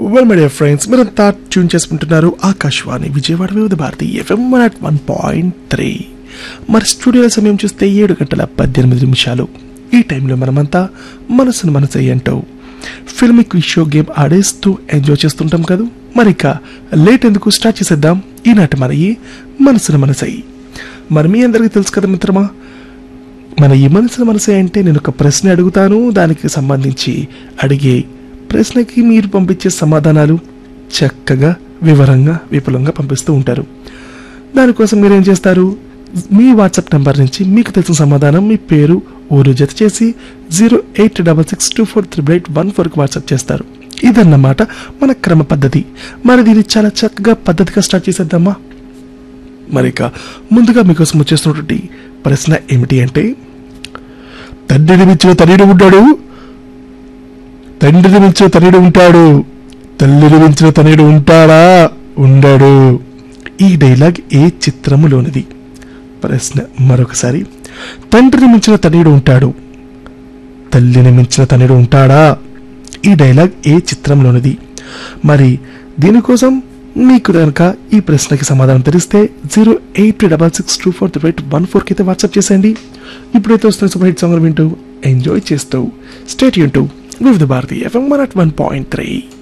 well my dear friends మీరంతా tune చేసుకుంటున్నారు Akashvani Vijayawada Vividha Bharati FM one at one point three మరి studio సమయం చూస్తే ఏడు గంటల పద్దెనిమిది నిమిషాలు ఈ టైంలో మనమంతా మనసును మనసు అంటూ ఫిల్మిక్ షో గేమ్ ఆడేస్తూ ఎంజాయ్ చేస్తుంటాం కదా మరి ఇక లేట్ ఎందుకు స్టార్ట్ చేసేద్దాం ఈనాటి మన ఈ మనసును మనసై మరి మీ అందరికీ తెలుసు కదా మిత్రమా మన ఈ మనసును మనసే అంటే నేను ఒక ప్రశ్న అడుగుతాను దానికి సంబంధించి అడిగే ప్రశ్నకి మీరు పంపించే సమాధానాలు చక్కగా వివరంగా విపులంగా పంపిస్తూ ఉంటారు దానికోసం మీరు ఏం చేస్తారు మీ వాట్సాప్ నెంబర్ నుంచి మీకు తెలిసిన సమాధానం మీ పేరు ఊరు జత చేసి zero eight double six two four triple eight one ఫోర్కి వాట్సాప్ చేస్తారు ఇదన్నమాట మన క్రమ పద్ధతి మరి దీన్ని చాలా చక్కగా పద్ధతిగా స్టార్ట్ చేసేద్దామా మరి ఇక ముందుగా మీకోసం వచ్చేస్తున్నటువంటి ప్రశ్న ఏమిటి అంటే తండ్రిని మించిన తనయుడు ఉంటాడు తండ్రిని మించిన తనయుడు ఉంటాడు తల్లిని మించిన తనయుడు ఉంటాడా ఉండడు ఈ డైలాగ్ ఏ చిత్రములోనిది ప్రశ్న మరొకసారి తండ్రిని మించిన తనయుడు ఉంటాడు తల్లిని మించిన తనయుడు ఉంటాడా ఈ డైలాగ్ ఏ చిత్రంలోనిది మరి దీనికోసం మీకు కనుక ఈ ప్రశ్నకి సమాధానం తెలిస్తే zero eight double six two four three eight one ఫోర్కి అయితే వాట్సాప్ చేసేయండి ఇప్పుడైతే వస్తున్న సూపర్ హిట్ సాంగ్ వింటూ ఎంజాయ్ చేస్తూ స్టేట్ యూన్ to Vividha Bharati FM one at one point three